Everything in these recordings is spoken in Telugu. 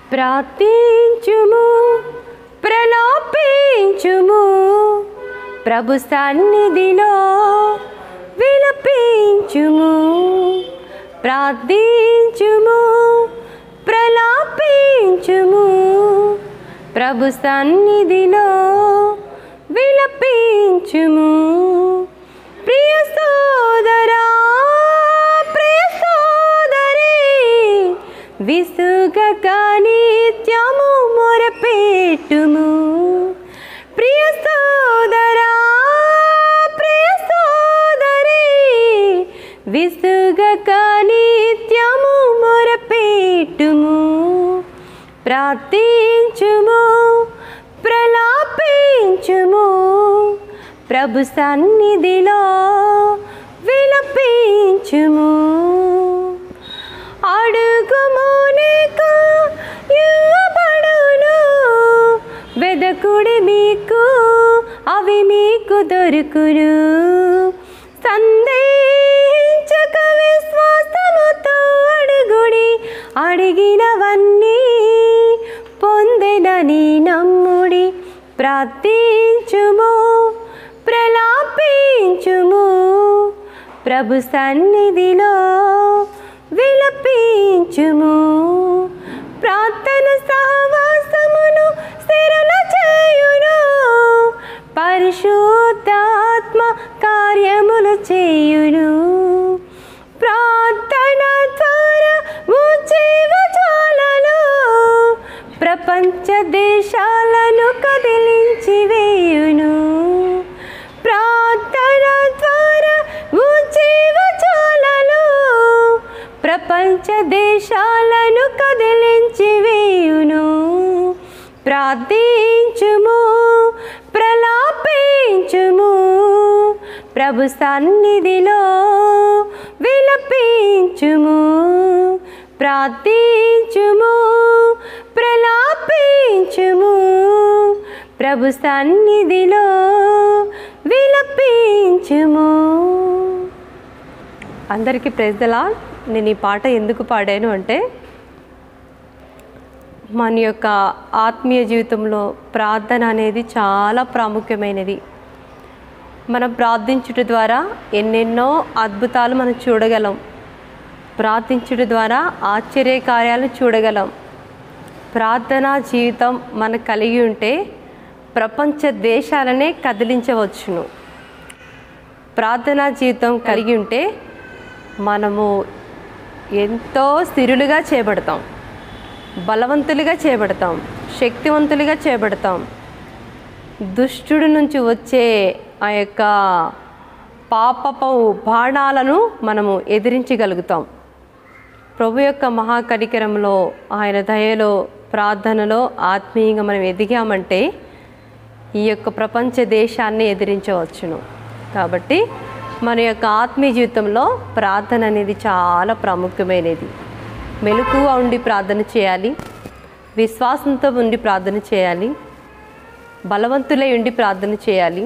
ప్రార్థించుము ప్రలాపించుము ప్రభు సన్నిధిలో విలపించుము ప్రార్థించుము ప్రలాపించుము ప్రభు సన్నిధిలో విలపించుము ప్రియ సోదరా ప్రియ సోదరి విసుగక నిత్యము మొరపెట్టుము ప్రియ సోదరా ప్రియ సోదరి విసుగక నిత్యము మొరపెట్టుము ప్రార్థించుము ప్రలాపించుము ప్రభు సన్నిధిలో విలపించుము అడుగుము నీకు ఇవ్వబడును వెదకుడి మీకు అవి మీకు దొరుకును సందేహించక విశ్వాసముతో అడుగుడి అడిగినవన్నీ పొందెనని నమ్ముడి ప్రార్థించుము ప్రలాపించుము ప్రభు సన్నిధిలో విలపించుము ప్రార్థన సహవాసమును స్థిరల చేయును పరిశుద్ధాత్మ కార్యములు చేయును ప్రార్థన ద్వారా జీవజాలలో ప్రపంచ దేశాలను కదిలించి వేయును ప్రార్థన ద్వారా జీవజాలలో ప్రపంచ దేశాలను కదిలించి వేయును ప్రార్థించుము ప్రలాపించుము ప్రభు సన్నిధిలో విలపించుము ప్రార్థించుము ప్రలాపించుము ప్రభు సన్నిధిలో విలపించుము అందరికీ ప్రెజలా నేను ఈ పాట ఎందుకు పాడాను అంటే మన యొక్క ఆత్మీయ జీవితంలో ప్రార్థన అనేది చాలా ప్రాముఖ్యమైనది మనం ప్రార్థించుట ద్వారా ఎన్నెన్నో అద్భుతాలు మనం చూడగలం ప్రార్థించుట ద్వారా ఆశ్చర్య కార్యాలను చూడగలం ప్రార్థనా జీవితం మనకు కలిగి ఉంటే ప్రపంచ దేశాలనే కదిలించవచ్చును ప్రార్థనా జీవితం కలిగి ఉంటే మనము ఎంతో స్థిరులుగా చేపడతాం బలవంతులుగా చేయబడతాం శక్తివంతులుగా చేయబడతాం దుష్టుడి నుంచి వచ్చే ఆ యొక్క పాపపు బాణాలను మనము ఎదిరించగలుగుతాం ప్రభు యొక్క మహాకరికరంలో ఆయన దయలో ప్రార్థనలో ఆత్మీయంగా మనం ఎదిగామంటే ఈ యొక్క ప్రపంచ దేశాన్ని ఎదిరించవచ్చును కాబట్టి మన యొక్క ఆత్మీయ జీవితంలో ప్రార్థన అనేది చాలా ప్రాముఖ్యమైనది మెలకుగా ఉండి ప్రార్థన చేయాలి విశ్వాసంతో ఉండి ప్రార్థన చేయాలి బలవంతులై ఉండి ప్రార్థన చేయాలి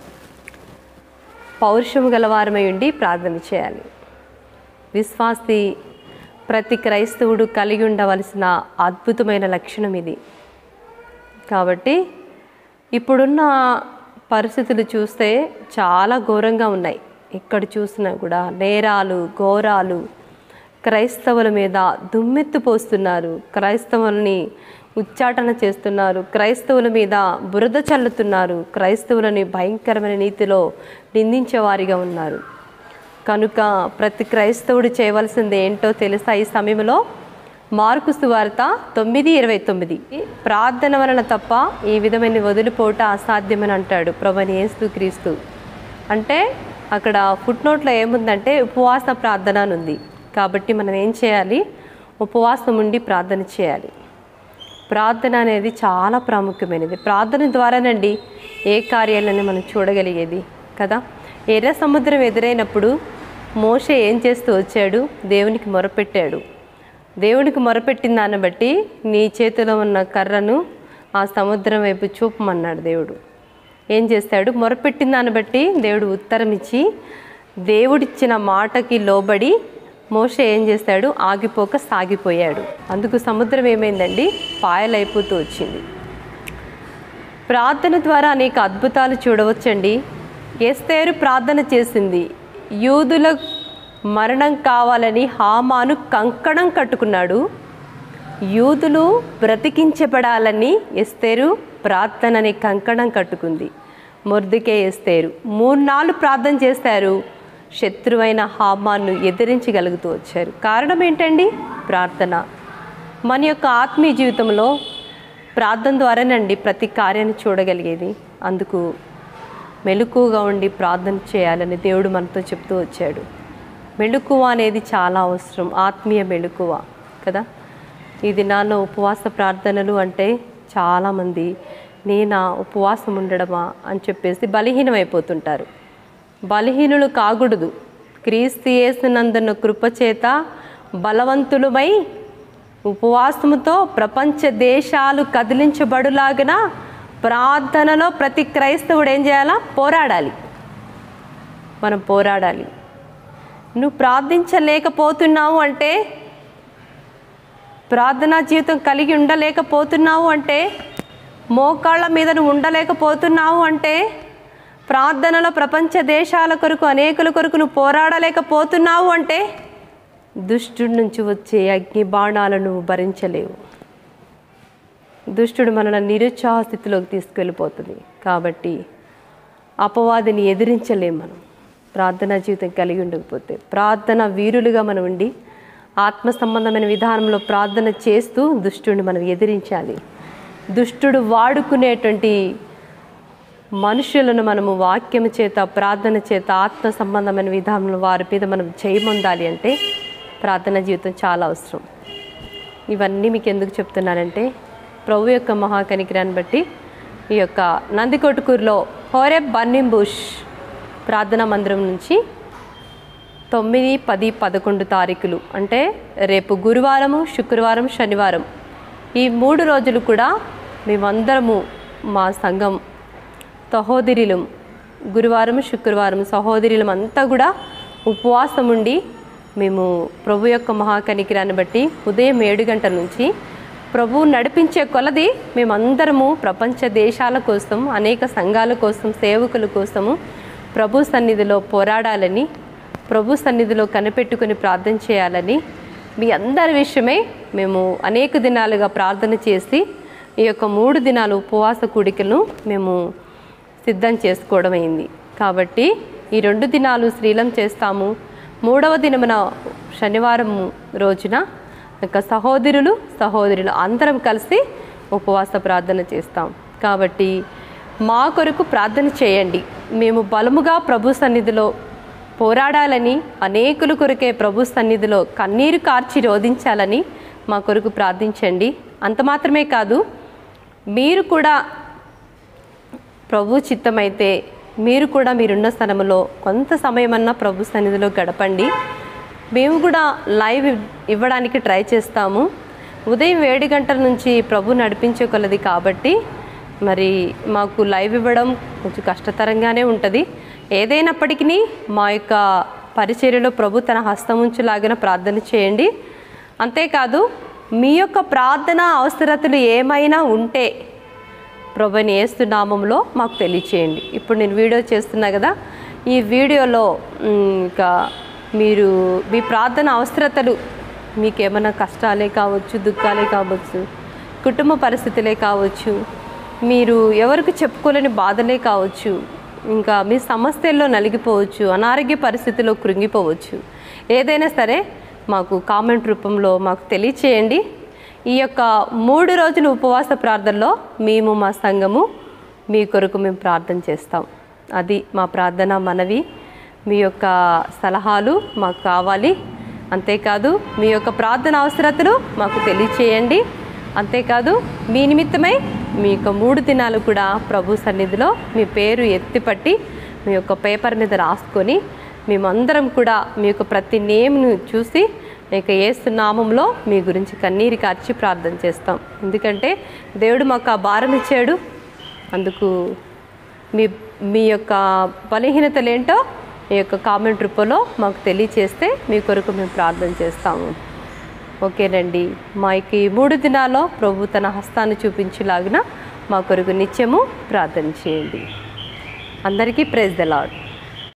పౌరుషము గలవారమై ఉండి ప్రార్థన చేయాలి విశ్వాసి ప్రతి క్రైస్తవుడు కలిగి ఉండవలసిన అద్భుతమైన లక్షణం ఇది కాబట్టి ఇప్పుడున్న పరిస్థితులు చూస్తే చాలా ఘోరంగా ఉన్నాయి ఎక్కడ చూసినా కూడా నేరాలు ఘోరాలు క్రైస్తవుల మీద దుమ్మెత్తు పోస్తున్నారు క్రైస్తవుల్ని ఉచ్చాటన చేస్తున్నారు క్రైస్తవుల మీద బురద చల్లుతున్నారు క్రైస్తవులని భయంకరమైన నీతిలో నిందించే వారిగా ఉన్నారు కనుక ప్రతి క్రైస్తవుడు చేయవలసింది ఏంటో తెలుసా ఈ సమయంలో మార్కు సువార్త తొమ్మిది ఇరవై తొమ్మిది ప్రార్థన వలన తప్ప ఈ విధమైన వదిలిపోట అసాధ్యమని అంటాడు ప్రభుని యేసు క్రీస్తు అంటే అక్కడ ఫుట్ నోట్లో ఏముందంటే ఉపవాస ప్రార్థన అని ఉంది కాబట్టి మనం ఏం చేయాలి ఉపవాసం ఉండి ప్రార్థన చేయాలి ప్రార్థన అనేది చాలా ప్రాముఖ్యమైనది ప్రార్థన ద్వారానండి ఏ కార్యాలని మనం చూడగలిగేది కదా ఎర్ర సముద్రం ఎదురైనప్పుడు మోషే ఏం చేస్తూ వచ్చాడు దేవునికి మొరపెట్టాడు దేవునికి మొరపెట్టిన దాన్ని బట్టి నీ చేతిలో ఉన్న కర్రను ఆ సముద్రం వైపు చూపమన్నాడు దేవుడు ఏం చేస్తాడు మొరపెట్టిన దాన్ని బట్టి దేవుడు ఉత్తరం ఇచ్చి దేవుడిచ్చిన మాటకి లోబడి మోషే ఏం చేశాడు ఆగిపోక సాగిపోయాడు అందుకు సముద్రం ఏమైందండి పాయలైపోతూ వచ్చింది ప్రార్థన ద్వారా అనేక అద్భుతాలు చూడవచ్చండి ఎస్తేరు ప్రార్థన చేసింది యూదుల మరణం కావాలని హామాను కంకణం కట్టుకున్నాడు యూదులు బ్రతికించబడాలని ఎస్తేరు ప్రార్థనని కంకణం కట్టుకుంది మొర్దికే ఎస్తేరు మూడు నాలుగు ప్రార్థన చేశారు శత్రువైన హామాను ఎదిరించగలుగుతూ వచ్చారు కారణం ఏంటండి ప్రార్థన మన యొక్క ఆత్మీయ జీవితంలో ప్రార్థన ద్వారానండి ప్రతి కార్యాన్ని చూడగలిగేది అందుకు మెలకుగా ఉండి ప్రార్థన చేయాలని దేవుడు మనతో చెప్తూ వచ్చాడు మెలకువ అనేది చాలా అవసరం ఆత్మీయ మెలకువ కదా ఈ దినాల్లో ఉపవాస ప్రార్థనలు అంటే చాలామంది నేనా ఉపవాసం ఉండడమా అని చెప్పేసి బలహీనమైపోతుంటారు బలహీనులు కాకూడదు క్రీస్తు యేసునందున కృపచేత బలవంతులమై ఉపవాసముతో ప్రపంచ దేశాలు కదిలించబడులాగిన ప్రార్థనలో ప్రతి క్రైస్తవుడు ఏం చేయాలా పోరాడాలి మనం పోరాడాలి నువ్వు ప్రార్థించలేకపోతున్నావు అంటే ప్రార్థనా జీవితం కలిగి ఉండలేకపోతున్నావు అంటే మోకాళ్ళ మీద నువ్వు ఉండలేకపోతున్నావు అంటే ప్రార్థనలో ప్రపంచ దేశాల కొరకు అనేకుల కొరకు నువ్వు పోరాడలేకపోతున్నావు అంటే దుష్టుడి నుంచి వచ్చే అగ్ని బాణాలను నువ్వు భరించలేవు దుష్టుడు మనల్ని నిరుత్సాహ స్థితిలోకి తీసుకెళ్ళిపోతుంది కాబట్టి అపవాదిని ఎదిరించలేం మనం ప్రార్థనా జీవితం కలిగి ఉండకపోతే ప్రార్థన వీరులుగా మనం ఉండి ఆత్మ సంబంధమైన విధానంలో ప్రార్థన చేస్తూ దుష్టుడిని మనం ఎదిరించాలి దుష్టుడు వాడుకునేటువంటి మనుషులను మనము వాక్యము చేత ప్రార్థన చేత ఆత్మ సంబంధమైన విధానంలో వారి మీద మనం చేయమొందాలి అంటే ప్రార్థన జీవితం చాలా అవసరం ఇవన్నీ మీకు ఎందుకు చెప్తున్నానంటే ప్రభు యొక్క మహాకనికిరాన్ని బట్టి ఈ యొక్క నందికొట్కూరులో హోరెబ్ బర్నింగ్ బుష్ ప్రార్థనా మందిరం నుంచి తొమ్మిది పది పదకొండు తారీఖులు అంటే రేపు గురువారము శుక్రవారం శనివారం ఈ మూడు రోజులు కూడా మేమందరము మా సంఘం సహోదరులం గురువారం శుక్రవారం సహోదరులం అంతా కూడా ఉపవాసం ఉండి మేము ప్రభు యొక్క మహాకనికిరాన్ని బట్టి ఉదయం ఏడు గంటల నుంచి ప్రభువు నడిపించే కొలది మేమందరము ప్రపంచ దేశాల కోసం అనేక సంఘాల కోసం సేవకుల కోసము ప్రభు సన్నిధిలో పోరాడాలని ప్రభు సన్నిధిలో కనిపెట్టుకుని ప్రార్థన చేయాలని మీ అందరి విషయమై మేము అనేక దినాలుగా ప్రార్థన చేసి ఈ యొక్క మూడు దినాలు ఉపవాస కూడికలను మేము సిద్ధం చేసుకోవడం అయింది కాబట్టి ఈ రెండు దినాలు శ్రీలం చేస్తాము మూడవ దినమున శనివారం రోజున యొక్క సహోదరులు సహోదరులు అందరం కలిసి ఉపవాస ప్రార్థన చేస్తాం కాబట్టి మా కొరకు ప్రార్థన చేయండి మేము బలముగా ప్రభు సన్నిధిలో పోరాడాలని అనేకుల కొరకే ప్రభు సన్నిధిలో కన్నీరు కార్చి రోధించాలని మా కొరకు ప్రార్థించండి అంత మాత్రమే కాదు మీరు కూడా ప్రభు చిత్తమైతే మీరు కూడా మీరున్న స్థలంలో కొంత సమయమన్నా ప్రభు సన్నిధిలో గడపండి మేము కూడా లైవ్ ఇవ్- ఇవ్వడానికి ట్రై చేస్తాము ఉదయం ఏడు గంటల నుంచి ప్రభు నడిపించే కొలది కాబట్టి మరి మాకు లైవ్ ఇవ్వడం కొంచెం కష్టతరంగానే ఉంటుంది ఏదైనప్పటికీ మా యొక్క పరిచర్యలో ప్రభు తన హస్తం ఉంచులాగిన ప్రార్థన చేయండి అంతేకాదు మీ యొక్క ప్రార్థన అవసరతలు ఏమైనా ఉంటే ప్రభుని ఏస్తున్నామంలో మాకు తెలియచేయండి ఇప్పుడు నేను వీడియో చేస్తున్నా కదా ఈ వీడియోలో మ్, ఇంకా మీరు మీ ప్రార్థన అవసరతలు మీకు ఏమైనా కష్టాలే కావచ్చు దుఃఖాలే కావచ్చు కుటుంబ పరిస్థితులే కావచ్చు మీరు ఎవరికి చెప్పుకోలేని బాధలే కావచ్చు ఇంకా మీ సమస్యల్లో నలిగిపోవచ్చు అనారోగ్య పరిస్థితిలో కృంగిపోవచ్చు ఏదైనా సరే మాకు కామెంట్ రూపంలో మాకు తెలియచేయండి ఈ యొక్క మూడు రోజుల ఉపవాస ప్రార్థనలో మేము మా సంఘము మీ కొరకు మేము ప్రార్థన చేస్తాం అది మా ప్రార్థన మనవి మీ యొక్క సలహాలు మాకు కావాలి అంతేకాదు మీ యొక్క ప్రార్థన అవసరతలు మాకు తెలియచేయండి అంతేకాదు మీ నిమిత్తమై మీ యొక్క మూడు దినాలు కూడా ప్రభు సన్నిధిలో మీ పేరు ఎత్తిపట్టి మీ యొక్క పేపర్ మీద రాసుకొని మేమందరం కూడా మీ యొక్క ప్రతి నేమ్ను చూసి ఇక ఏసు నామంలో మీ గురించి కన్నీరు కార్చి ప్రార్థన చేస్తాం ఎందుకంటే దేవుడు మాకు ఆ భారం ఇచ్చాడు అందుకు మీ మీ యొక్క బలహీనతలు ఏంటో ఈ యొక్క కామెంట్ రూపంలో మాకు తెలియచేస్తే మీ కొరకు మేము ప్రార్థన చేస్తాము ఓకేనండి మా యొక్క ఈ మూడు దినాల్లో ప్రభు తన హస్తాన్ని చూపించేలాగిన మా కొరకు నిత్యము ప్రార్థన చేయండి అందరికీ ప్రైజ్ ద లాడ్